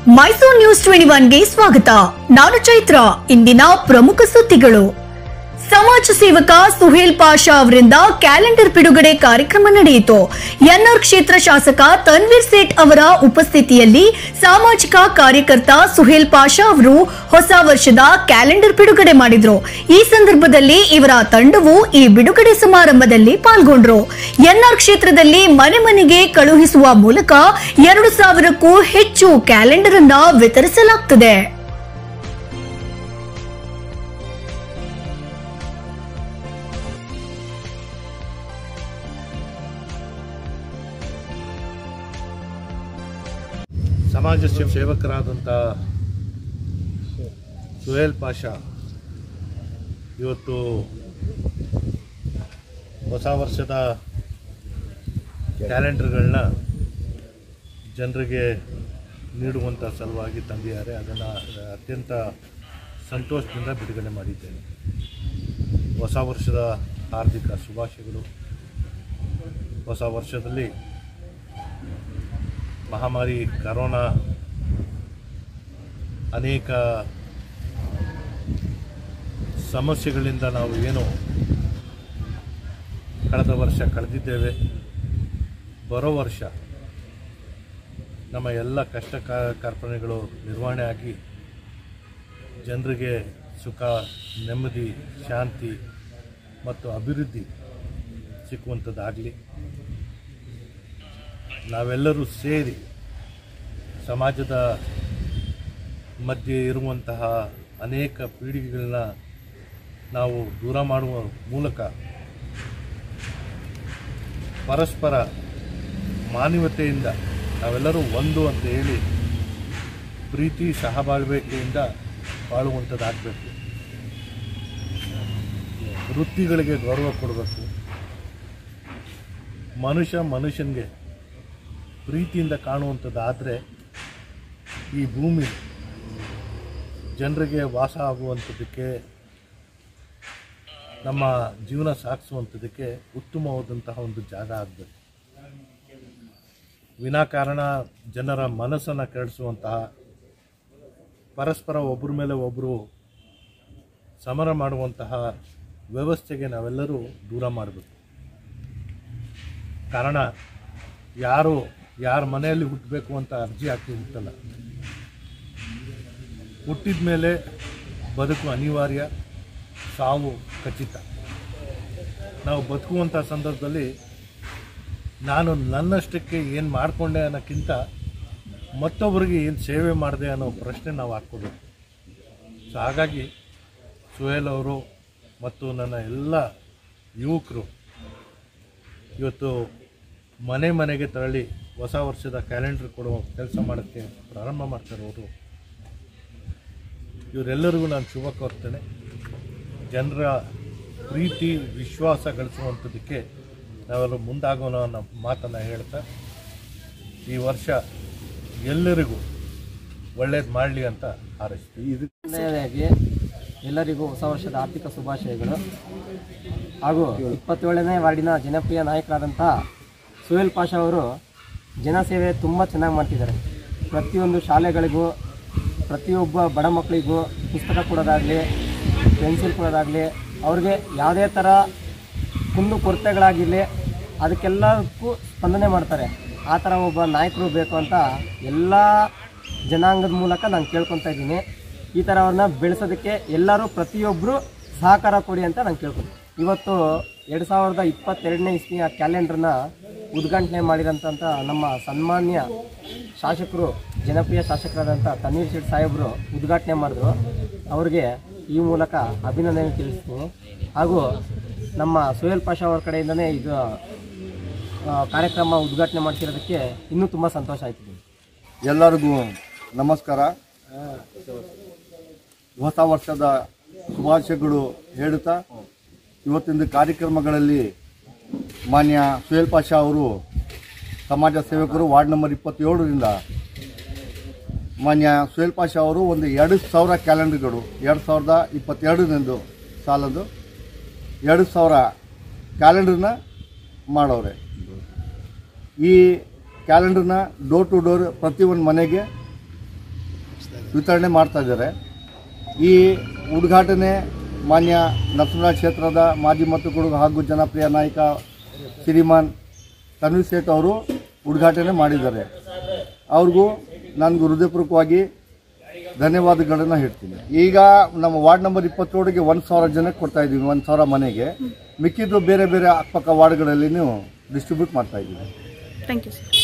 Mysuru news twenty ಒನ್ಗೆ ಸ್ವಾಗತ ನಾನು ಚೈತ್ರ ಇಂದಿನ ಪ್ರಮುಖ ಸುದ್ದಿಗಳು ಸಮಾಜ ಸೇವಕ ಸುಹೇಲ್ ಪಾಷಾ ಅವರಿಂದ ಕ್ಯಾಲೆಂಡರ್ ಬಿಡುಗಡೆ ಕಾರ್ಯಕ್ರಮ ನಡೆಯಿತು ಎನ್ಆರ್ ಕ್ಷೇತ್ರ ಶಾಸಕ ತನ್ವೀರ್ ಸೇಠ್ ಅವರ ಉಪಸ್ಥಿತಿಯಲ್ಲಿ ಸಾಮಾಜಿಕ ಕಾರ್ಯಕರ್ತ ಸುಹೇಲ್ ಪಾಷಾ ಅವರು ಹೊಸ ವರ್ಷದ ಕ್ಯಾಲೆಂಡರ್ ಬಿಡುಗಡೆ ಮಾಡಿದ್ರು ಈ ಸಂದರ್ಭದಲ್ಲಿ ಇವರ ತಂಡವು ಈ ಬಿಡುಗಡೆ ಸಮಾರಂಭದಲ್ಲಿ ಪಾಲ್ಗೊಂಡ್ರು ಎನ್ಆರ್ ಕ್ಷೇತ್ರದಲ್ಲಿ ಮನೆ ಮನೆಗೆ ಕಳುಹಿಸುವ ಮೂಲಕ ಎರಡು ಸಾವಿರಕ್ಕೂ ಹೆಚ್ಚು ಕ್ಯಾಲೆಂಡರ್ ಅನ್ನ ವಿತರಿಸಲಾಗುತ್ತದೆ ಸಮಾಜ ಸೇವ್- ಸೇವಕರಾದಂಥ ಸುಹೇಲ್ ಪಾಷಾ ಇವತ್ತು ಹೊಸ ವರ್ಷದ ಕ್ಯಾಲೆಂಡರ್ಗಳನ್ನ ಜನರಿಗೆ ನೀಡುವಂಥ ಸಲುವಾಗಿ ತಂದಿದ್ದಾರೆ ಅದನ್ನು ಅತ್ಯಂತ ಸಂತೋಷದಿಂದ ಬಿಡುಗಡೆ ಮಾಡಿದ್ದೇನೆ ಹೊಸ ವರ್ಷದ ಹಾರ್ದಿಕ ಶುಭಾಶಯಗಳು ಹೊಸ ವರ್ಷದಲ್ಲಿ ಮಹಾಮಾರಿ ಕರೋನಾ ಅನೇಕ ಸಮಸ್ಯೆಗಳಿಂದ ನಾವು ಏನು ಕಳೆದ ವರ್ಷ ಕಳೆದಿದ್ದೇವೆ ಬರೋ ವರ್ಷ ನಮ್ಮ ಎಲ್ಲ ಕಷ್ಟ ಕ- ಕಾರ್ಪಣ್ಯಗಳು ನಿರ್ವಹಣೆ ಆಗಿ ಜನರಿಗೆ ಸುಖ ನೆಮ್ಮದಿ ಶಾಂತಿ ಮತ್ತು ಅಭಿವೃದ್ಧಿ ಸಿಕ್ಕುವಂಥದ್ದಾಗಲಿ ನಾವೆಲ್ಲರೂ ಸೇರಿ ಸಮಾಜದ ಮಧ್ಯೆ ಇರುವಂತಹ ಅನೇಕ ಪೀಳಿಗೆಗಳನ್ನ ನಾವು ದೂರ ಮಾಡುವ ಮೂಲಕ ಪರಸ್ಪರ ಮಾನವತೆಯಿಂದ ನಾವೆಲ್ಲರೂ ಒಂದು ಅಂತ ಹೇಳಿ ಪ್ರೀತಿ ಸಹಬಾಳ್ವೆಕೆಯಿಂದ ಬಾಳುವಂಥದ್ದಾಗಬೇಕು ವೃತ್ತಿಗಳಿಗೆ ಗೌರವ ಕೊಡಬೇಕು ಮನುಷ್ಯ ಮನುಷ್ಯನಿಗೆ ಪ್ರೀತಿಯಿಂದ ಕಾಣುವಂಥದ್ದಾದರೆ ಈ ಭೂಮಿ ಜನರಿಗೆ ವಾಸ ಆಗುವಂಥದ್ದಕ್ಕೆ ನಮ್ಮ ಜೀವನ ಸಾಗಿಸುವಂಥದ್ದಕ್ಕೆ ಉತ್ತಮವಾದಂತಹ ಒಂದು ಜಾಗ ಆಗಬೇಕು ವಿನಾಕಾರಣ ಜನರ ಮನಸ್ಸನ್ನು ಕೆಡಿಸುವಂತಹ ಪರಸ್ಪರ ಒಬ್ಬರ ಮೇಲೆ ಒಬ್ಬರು ಸಮರ ಮಾಡುವಂತಹ ವ್ಯವಸ್ಥೆಗೆ ನಾವೆಲ್ಲರೂ ದೂರ ಮಾಡಬೇಕು ಕಾರಣ ಯಾರು ಯಾರ ಮನೆಯಲ್ಲಿ ಹುಟ್ಟಬೇಕು ಅಂತ ಅರ್ಜಿ ಹಾಕಿ ಹುಟ್ಟಲ್ಲ ಹುಟ್ಟಿದ ಮೇಲೆ ಬದುಕು ಅನಿವಾರ್ಯ ಸಾವು ಖಚಿತ ನಾವು ಬದುಕುವಂಥ ಸಂದರ್ಭದಲ್ಲಿ ನಾನು ನನ್ನಷ್ಟಕ್ಕೆ ಏನು ಮಾಡಿಕೊಂಡೆ ಅನ್ನೋಕ್ಕಿಂತ ಮತ್ತೊಬ್ಬರಿಗೆ ಏನು ಸೇವೆ ಮಾಡಿದೆ ಅನ್ನೋ ಪ್ರಶ್ನೆ ನಾವು ಹಾಕ್ಕೋಬೇಕು ಸೊ ಹಾಗಾಗಿ ಸುಹೇಲ್ ಅವರು ಮತ್ತು ನನ್ನ ಎಲ್ಲ ಯುವಕರು ಇವತ್ತು ಮನೆ ಮನೆಗೆ ತೆರಳಿ ಹೊಸ ವರ್ಷದ ಕ್ಯಾಲೆಂಡರ್ ಕೊಡುವ ಕೆಲಸ ಮಾಡೋಕ್ಕೆ ಪ್ರಾರಂಭ ಮಾಡ್ತಾರವರು ಇವರೆಲ್ಲರಿಗೂ ನಾನು ಶುಭ ಕೋರ್ತೇನೆ ಜನರ ಪ್ರೀತಿ ವಿಶ್ವಾಸ ಗಳಿಸುವಂಥದ್ದಕ್ಕೆ ನಾವೆಲ್ಲ ಮುಂದಾಗೋಣ ಅನ್ನೋ ಮಾತನ್ನು ಹೇಳ್ತಾ ಈ ವರ್ಷ ಎಲ್ಲರಿಗೂ ಒಳ್ಳೇದು ಮಾಡಲಿ ಅಂತ ಹಾರೈಸ್ತೀವಿ ಇದು ಮೊದಲನೆಯದಾಗಿ ಎಲ್ಲರಿಗೂ ಹೊಸ ವರ್ಷದ ಆರ್ಥಿಕ ಶುಭಾಶಯಗಳು ಹಾಗೂ ಇಪ್ಪತ್ತೇಳನೇ ವಾರ್ಡಿನ ಜನಪ್ರಿಯ ನಾಯಕರಾದಂಥ ಸುಹೇಲ್ ಪಾಷಾ ಅವರು ಜನಸೇವೆ ತುಂಬ ಚೆನ್ನಾಗಿ ಮಾಡ್ತಿದ್ದಾರೆ ಪ್ರತಿಯೊಂದು ಶಾಲೆಗಳಿಗೂ ಪ್ರತಿಯೊಬ್ಬ ಬಡ ಮಕ್ಕಳಿಗೂ ಪುಸ್ತಕ ಕೊಡೋದಾಗಲಿ ಪೆನ್ಸಿಲ್ ಕೊಡೋದಾಗಲಿ ಅವ್ರಿಗೆ ಯಾವುದೇ ಥರ ಕುಂದು ಕೊರತೆಗಳಾಗಿರಲಿ ಅದಕ್ಕೆಲ್ಲಕ್ಕೂ ಸ್ಪಂದನೆ ಮಾಡ್ತಾರೆ ಆ ಥರ ಒಬ್ಬ ನಾಯಕರು ಬೇಕು ಅಂತ ಎಲ್ಲ ಜನಾಂಗದ ಮೂಲಕ ನಾನು ಕೇಳ್ಕೊತಾ ಇದ್ದೀನಿ ಈ ಥರ ಅವ್ರನ್ನ ಬೆಳೆಸೋದಕ್ಕೆ ಎಲ್ಲರೂ ಪ್ರತಿಯೊಬ್ಬರು ಸಹಕಾರ ಕೊಡಿ ಅಂತ ನಾನು ಕೇಳ್ಕೊತೀನಿ ಇವತ್ತು ಎರಡು ಸಾವಿರದ ಇಪ್ಪತ್ತೆರಡನೇ ಇಸ್ವಿಯ ಕ್ಯಾಲೆಂಡರ್ನ ಉದ್ಘಾಟನೆ ಮಾಡಿರೋಂಥ ನಮ್ಮ ಸನ್ಮಾನ್ಯ ಶಾಸಕರು ಜನಪ್ರಿಯ ಶಾಸಕರಾದಂಥ ತನ್ನೀರ್ ಶೆಟ್ಟಿ ಸಾಹೇಬರು ಉದ್ಘಾಟನೆ ಮಾಡಿದ್ರು ಅವ್ರಿಗೆ ಈ ಮೂಲಕ ಅಭಿನಂದನೆ ತಿಳಿಸ್ತೀನಿ ಹಾಗೂ ನಮ್ಮ ಸುಹೇಲ್ ಪಾಷಾ ಅವ್ರ ಕಡೆಯಿಂದನೇ ಇದು ಆ, ಕಾರ್ಯಕ್ರಮ ಉದ್ಘಾಟನೆ ಮಾಡ್ತಿರೋದಕ್ಕೆ ಇನ್ನೂ ತುಂಬ ಸಂತೋಷ ಆಯ್ತು ಎಲ್ಲರಿಗೂ ನಮಸ್ಕಾರ ಹೊಸ ವರ್ಷದ ಶುಭಾಶಯಗಳು ಹೇಳುತ್ತಾ ಇವತ್ತಿನ ಕಾರ್ಯಕ್ರಮಗಳಲ್ಲಿ ಮಾನ್ಯ ಸುಹೇಲ್ ಪಾಷಾ ಅವರು ಸಮಾಜ ಸೇವಕರು ವಾರ್ಡ್ ನಂಬರ್ ಇಪ್ಪತ್ತೇಳರಿಂದ ಮಾನ್ಯ ಸುಹೇಲ್ ಪಾಷಾ ಅವರು ಒಂದು ಎರಡು ಸಾವಿರ ಕ್ಯಾಲೆಂಡರ್ಗಳು ಎರಡು ಸಾವಿರದ ಇಪ್ಪತ್ತೆರಡರಂದು ಸಾಲದು ಎರಡು ಸಾವಿರ ಕ್ಯಾಲೆಂಡರ್ನ ಮಾಡವ್ರೆ ಈ ಕ್ಯಾಲೆಂಡರ್ನ ಡೋರ್ ಟು ಡೋರ್ ಪ್ರತಿಯೊಂದು ಮನೆಗೆ ವಿತರಣೆ ಮಾಡ್ತಾ ಇದ್ದಾರೆ ಈ ಉದ್ಘಾಟನೆ ಮಾನ್ಯ ನರಸಿಂಹರಾಜ್ ಕ್ಷೇತ್ರದ ಮಾಜಿ ಮತ್ತು ಕೊಡಗು ಹಾಗೂ ಜನಪ್ರಿಯ ನಾಯಕ ಶ್ರೀಮಾನ್ ತನ್ವೀರ್ ಸೇಠ್ ಅವರು ಉದ್ಘಾಟನೆ ಮಾಡಿದ್ದಾರೆ ಅವ್ರಿಗೂ ನನಗೂ ಹೃದಯಪೂರ್ವಕವಾಗಿ ಧನ್ಯವಾದಗಳನ್ನು ಹೇಳ್ತೀನಿ ಈಗ ನಮ್ಮ ವಾರ್ಡ್ ನಂಬರ್ ಇಪ್ಪತ್ತೇಳಿಗೆ ಒಂದು ಸಾವಿರ ಜನಕ್ಕೆ ಕೊಡ್ತಾ ಇದ್ದೀವಿ ಒಂದು ಸಾವಿರ ಮನೆಗೆ ಮಿಕ್ಕಿದ್ದು ಬೇರೆ ಬೇರೆ ಅಕ್ಕಪಕ್ಕ ವಾರ್ಡ್ಗಳಲ್ಲಿ ಡಿಸ್ಟ್ರಿಬ್ಯೂಟ್ ಮಾಡ್ತಾ ಇದ್ದೀವಿ ಥ್ಯಾಂಕ್ ಯು ಸರ್